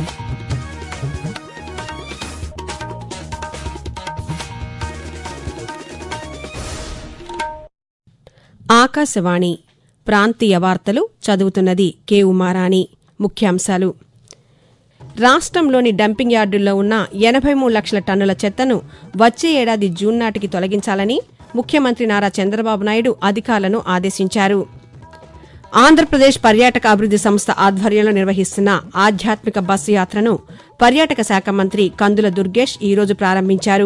ఆకాశవాణి ప్రాంతీయ వార్తలు చదువుతున్నది కె ఉమారాణి ముఖ్యాంశాలు రాష్ట్రంలోని డంపింగ్ యార్డుల్లో ఉన్న ఎనభై మూడు లక్షల టన్నుల చెత్తను వచ్చే ఏడాది జూన్ నాటికి తొలగించాలని ముఖ్యమంత్రి నారా చంద్రబాబు నాయుడు అధికారులను ఆదేశించారు ఆంధ్రప్రదేశ్ పర్యాటక అభివృద్ది సంస్థ ఆధ్వర్యంలో నిర్వహిస్తున్న ఆధ్యాత్మిక బస్సు యాత్రను పర్యాటక శాఖ మంత్రి కందుల దుర్గేష్ ఈరోజు ప్రారంభించారు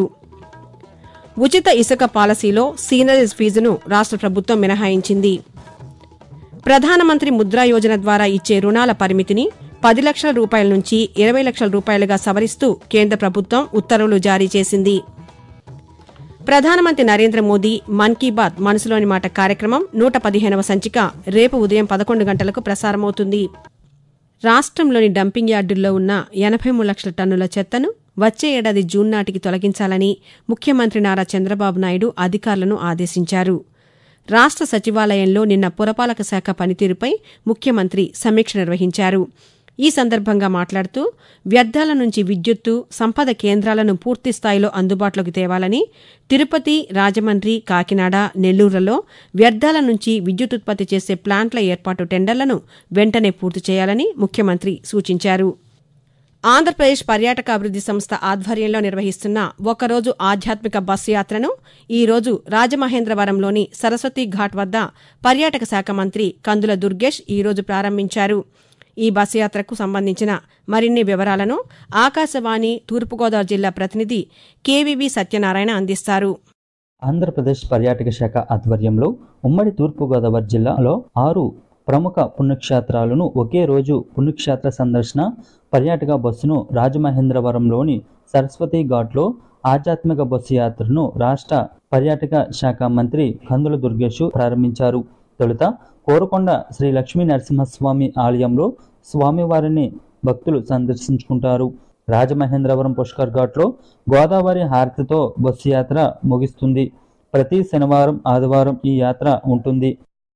ఉచిత ఇసుక పాలసీలో సీనరీస్ ఫీజును రాష్ట్ర ప్రభుత్వం మినహాయించింది ప్రధానమంత్రి ముద్రా యోజన ద్వారా ఇచ్చే రుణాల పరిమితిని పది లక్షల రూపాయల నుంచి ఇరవై లక్షల రూపాయలుగా సవరిస్తూ కేంద్ర ప్రభుత్వం ఉత్తర్వులు జారీ చేసింది ప్రధానమంత్రి నరేంద్ర మోదీ మన్ కీ బాత్ మనసులోని మాట కార్యక్రమం నూట పదిహేనవ సంచిక రేపు ఉదయం పదకొండు గంటలకు ప్రసారమవుతుంది రాష్ట్రంలోని డంపింగ్ యార్డుల్లో ఉన్న ఎనభై మూడు లక్షల టన్నుల చెత్తను వచ్చే ఏడాది జూన్ నాటికి తొలగించాలని ముఖ్యమంత్రి నారా చంద్రబాబు నాయుడు అధికారులను ఆదేశించారు రాష్ట్ర సచివాలయంలో నిన్న పురపాలక శాఖ పనితీరుపై ముఖ్యమంత్రి సమీక్ష నిర్వహించారు ఈ సందర్భంగా మాట్లాడుతూ వ్యర్థాల నుంచి విద్యుత్తు సంపద కేంద్రాలను పూర్తి స్థాయిలో అందుబాటులోకి తేవాలని తిరుపతి రాజమండ్రి కాకినాడ నెల్లూరులలో వ్యర్థాల నుంచి విద్యుత్ ఉత్పత్తి చేసే ప్లాంట్ల ఏర్పాటు టెండర్లను వెంటనే పూర్తి చేయాలని ముఖ్యమంత్రి సూచించారు ఆంధ్రప్రదేశ్ పర్యాటక అభివృద్ది సంస్థ ఆధ్వర్యంలో నిర్వహిస్తున్న ఒకరోజు ఆధ్యాత్మిక బస్సు యాత్రను ఈ రోజు రాజమహేంద్రవరంలోని సరస్వతి ఘాట్ వద్ద పర్యాటక శాఖ మంత్రి కందుల దుర్గేష్ ఈ రోజు ప్రారంభించారు ఈ బస్సు యాత్రకు సంబంధించిన మరిన్ని వివరాలను ఆకాశవాణి తూర్పుగోదావరి జిల్లా ప్రతినిధి కేవీవి సత్యనారాయణ అందిస్తారు ఆంధ్రప్రదేశ్ పర్యాటక శాఖ ఆధ్వర్యంలో ఉమ్మడి తూర్పుగోదావరి జిల్లాలో ఆరు ప్రముఖ పుణ్యక్షేత్రాలను ఒకే రోజు పుణ్యక్షేత్ర సందర్శన పర్యాటక బస్సును రాజమహేంద్రవరంలోని సరస్వతి ఘాట్లో ఆధ్యాత్మిక బస్సు యాత్రను రాష్ట్ర పర్యాటక శాఖ మంత్రి కందుల దుర్గేష్ ప్రారంభించారు తొలుత కోరకొండ శ్రీ లక్ష్మీ నరసింహస్వామి ఆలయంలో స్వామివారిని భక్తులు సందర్శించుకుంటారు రాజమహేంద్రవరం పుష్కర్ ఘాట్లో గోదావరి హారతితో బస్సు యాత్ర ముగిస్తుంది ప్రతి శనివారం ఆదివారం ఈ యాత్ర ఉంటుంది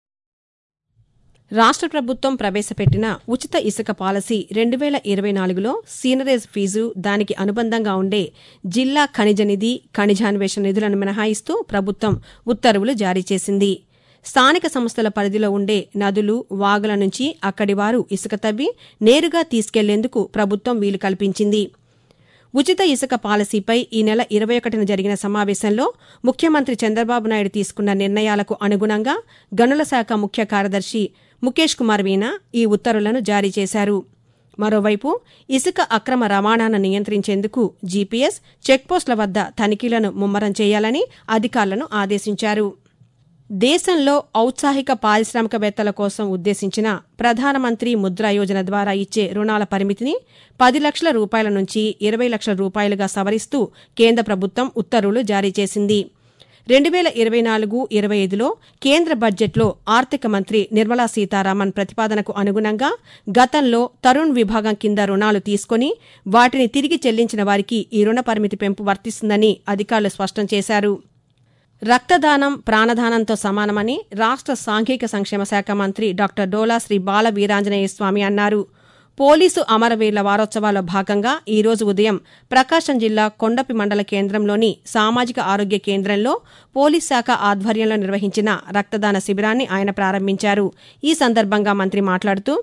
రాష్ట్ర ప్రభుత్వం ప్రవేశపెట్టిన ఉచిత ఇసుక పాలసీ రెండు వేల ఇరవై నాలుగులో సీనరేజ్ ఫీజు దానికి అనుబంధంగా ఉండే జిల్లా ఖనిజ నిధి ఖనిజాన్వేషణ నిధులను మినహాయిస్తూ ప్రభుత్వం ఉత్తర్వులు జారీ చేసింది స్థానిక సంస్థల పరిధిలో ఉండే నదులు వాగుల నుంచి అక్కడి వారు ఇసుక తవ్వి నేరుగా తీసుకెళ్లేందుకు ప్రభుత్వం వీలు కల్పించింది ఉచిత ఇసుక పాలసీపై ఈ నెల ఇరవై ఒకటిన జరిగిన సమావేశంలో ముఖ్యమంత్రి చంద్రబాబు నాయుడు తీసుకున్న నిర్ణయాలకు అనుగుణంగా గనుల శాఖ ముఖ్య కార్యదర్శి ముఖేష్ కుమార్ మీనా ఈ ఉత్తర్వులను జారీ చేశారు మరోవైపు ఇసుక అక్రమ రవాణాను నియంత్రించేందుకు జీపీఎస్ చెక్పోస్టుల వద్ద తనిఖీలను ముమ్మరం చేయాలని అధికారులను ఆదేశించారు దేశంలో ఔత్సాహిక పారిశ్రామికవేత్తల కోసం ఉద్దేశించిన ప్రధానమంత్రి ముద్రా యోజన ద్వారా ఇచ్చే రుణాల పరిమితిని పది లక్షల రూపాయల నుంచి ఇరవై లక్షల రూపాయలుగా సవరిస్తూ కేంద్ర ప్రభుత్వం ఉత్తర్వులు జారీ చేసింది రెండు వేల ఇరవై నాలుగు ఇరవై ఐదులో కేంద్ర బడ్జెట్లో ఆర్థిక మంత్రి నిర్మలా సీతారామన్ ప్రతిపాదనకు అనుగుణంగా గతంలో తరుణ్ విభాగం కింద రుణాలు తీసుకుని వాటిని తిరిగి చెల్లించిన వారికి ఈ రుణ పరిమితి పెంపు వర్తిస్తుందని అధికారులు స్పష్టం చేశారు రక్తదానం ప్రాణదానంతో సమానమని రాష్ట్ర సాంఘిక సంక్షేమ శాఖ మంత్రి డాక్టర్ డోలా శ్రీ బాల వీరాంజనేయ స్వామి అన్నారు పోలీసు అమరవీరుల వారోత్సవాల్లో భాగంగా ఈ రోజు ఉదయం ప్రకాశం జిల్లా కొండపి మండల కేంద్రంలోని సామాజిక ఆరోగ్య కేంద్రంలో పోలీస్ శాఖ ఆధ్వర్యంలో నిర్వహించిన రక్తదాన శిబిరాన్ని ఆయన ప్రారంభించారు ఈ సందర్భంగా మంత్రి మాట్లాడుతూ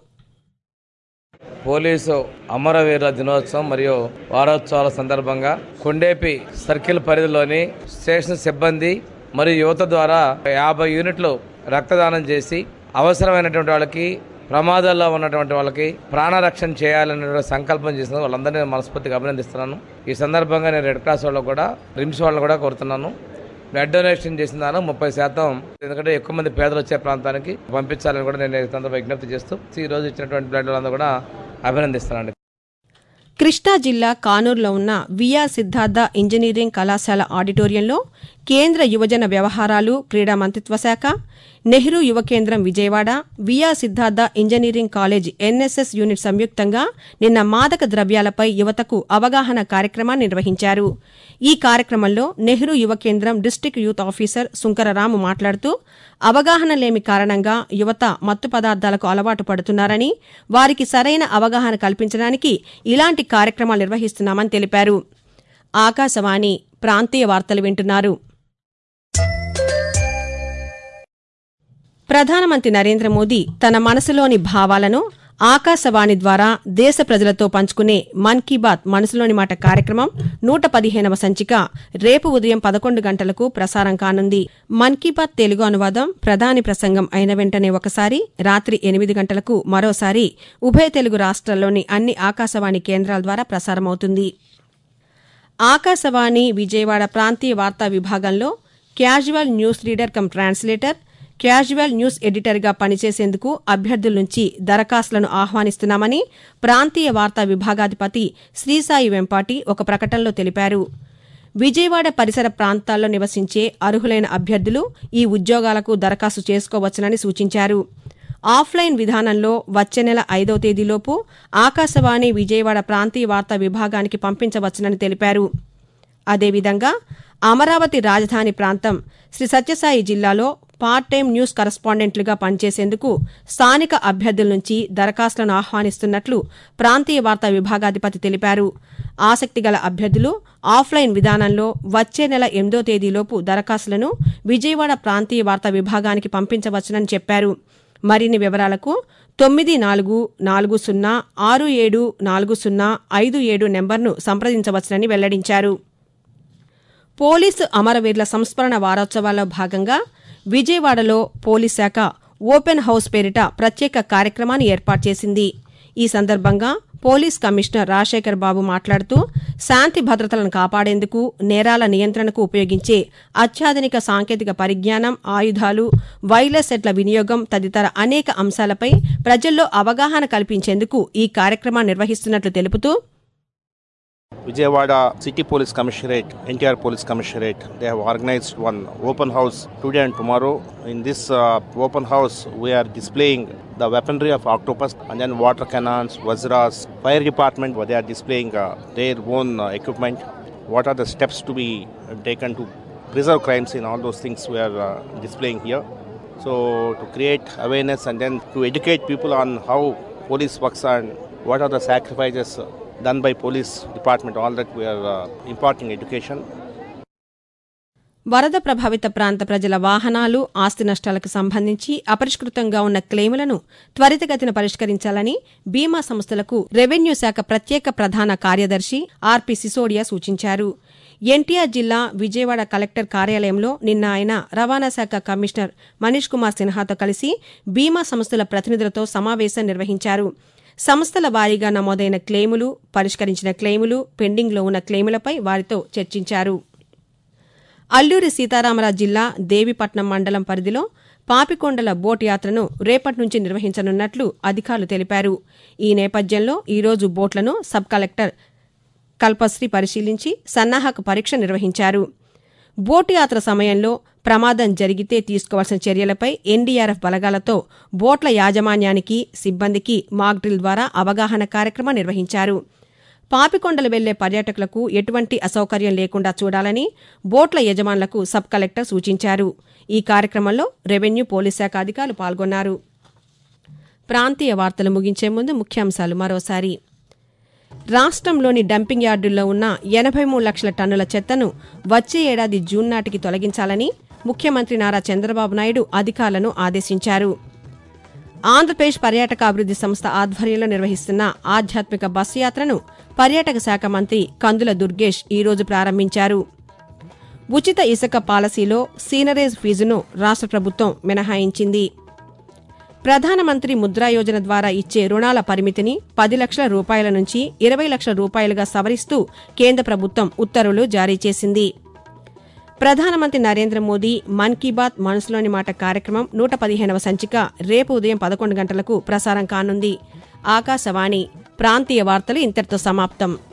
పోలీసు అమరవీరుల దినోత్సవం మరియు వారోత్సవాల సందర్భంగా కొండేపి సర్కిల్ పరిధిలోని స్టేషన్ సిబ్బంది మరియు యువత ద్వారా యాభై యూనిట్లు రక్తదానం చేసి అవసరమైనటువంటి వాళ్ళకి ప్రమాదాల్లో ఉన్నటువంటి వాళ్ళకి ప్రాణరక్షణ చేయాలనే సంకల్పం చేసిన వాళ్ళందరినీ నేను మనస్ఫూర్తిగా అభినందిస్తున్నాను ఈ సందర్భంగా నేను రెడ్ క్రాస్ వాళ్ళు కూడా రిమ్స్ వాళ్ళని కూడా కోరుతున్నాను బ్లడ్ డొనేషన్ చేసిన దాని ముప్పై శాతం ఎందుకంటే ఎక్కువ మంది పేదలు వచ్చే ప్రాంతానికి పంపించాలని కూడా నేను ఈ సందర్భంగా విజ్ఞప్తి చేస్తూ ఈ రోజు ఇచ్చినటువంటి బ్లడ్ వాళ్ళందరూ కూడా అభినందిస్తున్నాను కృష్ణా జిల్లా కానూరులో ఉన్న విఆర్ సిద్ధార్థ ఇంజనీరింగ్ కళాశాల ఆడిటోరియంలో కేంద్ర యువజన వ్యవహారాలు క్రీడా మంత్రిత్వ శాఖ నెహ్రూ యువ కేంద్రం విజయవాడ వియా Siddhartha engineering college NSS unit సంయుక్తంగా నిన్న మాదక ద్రవ్యాలపై యువతకు అవగాహన కార్యక్రమాన్ని నిర్వహించారు ఈ కార్యక్రమంలో నెహ్రూ యువ కేంద్రం డిస్టిక్ యూత్ ఆఫీసర్ సుంకరరాము మాట్లాడుతూ అవగాహన లేమి కారణంగా యువత మత్తు పదార్థాలకు అలవాటు పడుతున్నారని వారికి సరైన అవగాహన కల్పించడానికి ఇలాంటి కార్యక్రమాలు నిర్వహిస్తున్నామని తెలిపారు ఆకాశవాణి ప్రాంతీయ వార్తలు వింటున్నారు ప్రధానమంత్రి నరేంద్ర మోదీ తన మనసులోని భావాలను ఆకాశవాణి ద్వారా దేశ ప్రజలతో పంచుకునే మన్ కీ బాత్ మనసులోని మాట కార్యక్రమం నూట పదిహేనవ సంచిక రేపు ఉదయం పదకొండు గంటలకు ప్రసారం కానుంది మన్ కీ బాత్ తెలుగు అనువాదం ప్రధాని ప్రసంగం అయిన వెంటనే ఒకసారి రాత్రి ఎనిమిది గంటలకు మరోసారి ఉభయ తెలుగు రాష్ట్రాల్లోని అన్ని ఆకాశవాణి కేంద్రాల ద్వారా ప్రసారమవుతుంది ఆకాశవాణి విజయవాడ ప్రాంతీయ వార్తా విభాగంలో casual news reader cum translator casual news ఎడిటర్గా పనిచేసేందుకు అభ్యర్థుల నుంచి దరఖాస్తులను ఆహ్వానిస్తున్నామని ప్రాంతీయ వార్తా విభాగాధిపతి శ్రీసాయి వెంపాటి ఒక ప్రకటనలో తెలిపారు విజయవాడ పరిసర ప్రాంతాల్లో నివసించే అర్హులైన అభ్యర్థులు ఈ ఉద్యోగాలకు దరఖాస్తు చేసుకోవచ్చునని సూచించారు ఆఫ్లైన్ విధానంలో వచ్చే నెల ఐదవ తేదీలోపు ఆకాశవాణి విజయవాడ ప్రాంతీయ వార్తా విభాగానికి పంపించవచ్చునని తెలిపారు అదేవిధంగా అమరావతి రాజధాని ప్రాంతం శ్రీ సత్యసాయి జిల్లాలో పార్ట్ టైం న్యూస్ కరస్పాండెంట్లుగా పనిచేసేందుకు స్థానిక అభ్యర్థుల నుంచి దరఖాస్తులను ఆహ్వానిస్తున్నట్లు ప్రాంతీయ వార్తా విభాగాధిపతి తెలిపారు ఆసక్తి గల అభ్యర్థులు ఆఫ్లైన్ విధానంలో వచ్చే నెల ఎనిమిదో తేదీలోపు దరఖాస్తులను విజయవాడ ప్రాంతీయ వార్తా విభాగానికి పంపించవచ్చునని చెప్పారు మరిన్ని వివరాలకు తొమ్మిది నాలుగు నాలుగు సున్నా ఆరు ఏడు నాలుగు సున్నా ఐదు ఏడు నెంబర్ను సంప్రదించవచ్చునని వెల్లడించారు పోలీసు అమరవీరుల సంస్మరణ వారోత్సవాల్లో భాగంగా విజయవాడలో పోలీస్ శాఖ ఓపెన్ హౌస్ పేరిట ప్రత్యేక కార్యక్రమాన్ని ఏర్పాటు చేసింది ఈ సందర్భంగా పోలీస్ కమిషనర్ రాజశేఖర్ బాబు మాట్లాడుతూ శాంతి భద్రతలను కాపాడేందుకు నేరాల నియంత్రణకు ఉపయోగించే అత్యాధునిక సాంకేతిక పరిజ్ఞానం ఆయుధాలు వైర్లెస్ సెట్ల వినియోగం తదితర అనేక అంశాలపై ప్రజల్లో అవగాహన కల్పించేందుకు ఈ కార్యక్రమాన్ని నిర్వహిస్తున్నట్లు తెలుపుతూ Vijayawada City Police Commissionerate, NTR Police Commissionerate, they have organized one open house today and tomorrow. In this uh, open house, we are displaying the weaponry of octopus and then water cannons, vajras, fire department, where they are displaying uh, their own uh, equipment. What are the steps to be taken to preserve crimes in all those things we are uh, displaying here. So to create awareness and then to educate people on how police works and what are the sacrifices uh, done by police department, all that we are uh, imparting education. వరద ప్రభావిత ప్రాంత ప్రజల వాహనాలు ఆస్తి నష్టాలకు సంబంధించి అపరిష్కృతంగా ఉన్న క్లెయిములను త్వరితగతిన పరిష్కరించాలని బీమా సంస్థలకు రెవెన్యూ శాఖ ప్రత్యేక ప్రధాన కార్యదర్శి ఆర్పి సిసోడియా సూచించారు ఎన్టీఆర్ జిల్లా విజయవాడ కలెక్టర్ కార్యాలయంలో నిన్న ఆయన రవాణా శాఖ కమిషనర్ మనీష్ కుమార్ సిన్హాతో కలిసి బీమా సంస్థల ప్రతినిధులతో సమావేశం నిర్వహించారు సంస్థల వారీగా నమోదైన క్లెయిములు పరిష్కరించిన క్లెయిములు పెండింగ్లో ఉన్న క్లెయిములపై వారితో చర్చించారు అల్లూరి సీతారామరాజు జిల్లా దేవిపట్నం మండలం పరిధిలో పాపికొండల బోట్ యాత్రను రేపటి నుంచి నిర్వహించనున్నట్లు అధికారులు తెలిపారు ఈ నేపథ్యంలో ఈరోజు బోట్లను సబ్ కలెక్టర్ కల్పశ్రీ పరిశీలించి సన్నాహక పరీక్ష నిర్వహించారు బోటు యాత్ర సమయంలో ప్రమాదం జరిగితే తీసుకోవాల్సిన చర్యలపై ఎన్డీఆర్ఎఫ్ బలగాలతో బోట్ల యాజమాన్యానికి సిబ్బందికి మాక్ డ్రిల్ ద్వారా అవగాహన కార్యక్రమం నిర్వహించారు పాపికొండలు వెళ్లే పర్యాటకులకు ఎటువంటి అసౌకర్యం లేకుండా చూడాలని బోట్ల యజమానులకు సబ్ కలెక్టర్ సూచించారు ఈ కార్యక్రమంలో రెవెన్యూ పోలీస్ శాఖ అధికారులు పాల్గొన్నారు ప్రాంతీయ వార్తలు ముగించే ముందు ముఖ్యాంశాలు మరోసారి రాష్ట్రంలోని డంపింగ్ యార్డుల్లో ఉన్న ఎనభై మూడు లక్షల టన్నుల చెత్తను వచ్చే ఏడాది జూన్ నాటికి తొలగించాలని ముఖ్యమంత్రి నారా చంద్రబాబు నాయుడు అధికారులను ఆదేశించారు ఆంధ్రప్రదేశ్ పర్యాటక అభివృద్ది సంస్థ ఆధ్వర్యంలో నిర్వహిస్తున్న ఆధ్యాత్మిక బస్సు యాత్రను పర్యాటక శాఖ మంత్రి కందుల దుర్గేష్ ఈరోజు ప్రారంభించారు ఉచిత ఇసుక పాలసీలో సీనరేజ్ ఫీజును రాష్ట్ర ప్రభుత్వం మినహాయించింది ప్రధానమంత్రి ముద్రా యోజన ద్వారా ఇచ్చే రుణాల పరిమితిని పది లక్షల రూపాయల నుంచి ఇరవై లక్షల రూపాయలుగా సవరిస్తూ కేంద్ర ప్రభుత్వం ఉత్తర్వులు జారీ చేసింది ప్రధానమంత్రి నరేంద్ర మోదీ మన్ కీ బాత్ మనసులోని మాట కార్యక్రమం నూట పదిహేనవ సంచిక రేపు ఉదయం పదకొండు గంటలకు ప్రసారం కానుంది ఆకాశవాణి ప్రాంతీయ వార్తలు ఇంతటితో సమాప్తం